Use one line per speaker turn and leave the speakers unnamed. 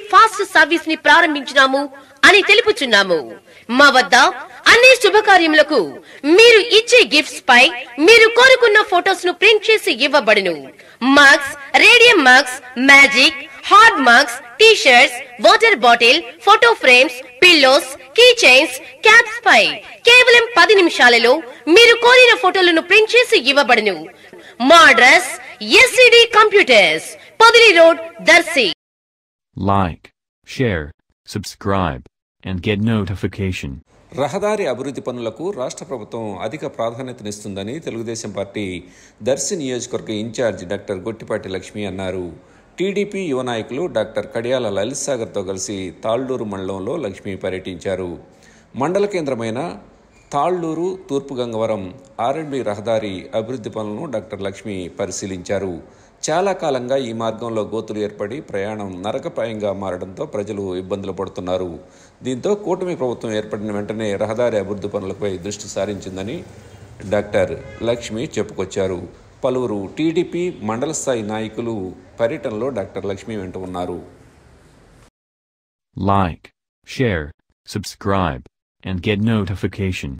Fast service ని ప్రారంభించినాము అని తెలుపుచున్నాము మా వద్ద అన్ని శుభకార్యములకు మీరు ఇచ్చే గిఫ్ట్స్ పై మీరు కోరుకున్న ఫోటోస్ ను ప్రింట్ చేసి ఇవ్వబడును mugs radium mugs magic hard mugs T shirts water bottle photo frames pillows key chains caps పై కేవలం పది నిమిషాలలో మీరు కోరిన ఫోటోలను ప్రింట్ చేసి ఇవ్వబడును మా address SCD computers Podili road Darsi
Like, share, subscribe, and get notification.
రహదారి అభివృద్ధి పనులకు రాష్ట్ర ప్రభుత్వం అధిక ప్రాధాన్యతనిస్తుందని తెలుగుదేశం పార్టీ దర్శి నియోజకవర్గ ఇన్ఛార్జ్ డాక్టర్ గొట్టిపాటి లక్ష్మి అన్నారు టీడీపీ యువ నాయకులు డాక్టర్ కడియాల లలిత్ సాగర్తో కలిసి తాళ్లూరు మండలంలో లక్ష్మి పర్యటించారు మండల కేంద్రమైన తాళ్లూరు తూర్పు గంగవరం ఆర్ఎండ్బి రహదారి అభివృద్ధి పనులను డాక్టర్ లక్ష్మి పరిశీలించారు చాలా కాలంగా ఈ మార్గంలో గోతులు ఏర్పడి ప్రయాణం నరకపాయంగా మారడంతో ప్రజలు ఇబ్బందులు పడుతున్నారు దీంతో కూటమి ప్రభుత్వం ఏర్పడిన వెంటనే రహదారి అభివృద్ధి పనులపై దృష్టి సారించిందని డాక్టర్ లక్ష్మి చెప్పుకొచ్చారు పలువురు టీడీపీ మండల స్థాయి నాయకులు పర్యటనలో డాక్టర్ లక్ష్మి వెంట ఉన్నారు
Like, share, subscribe, and get notification.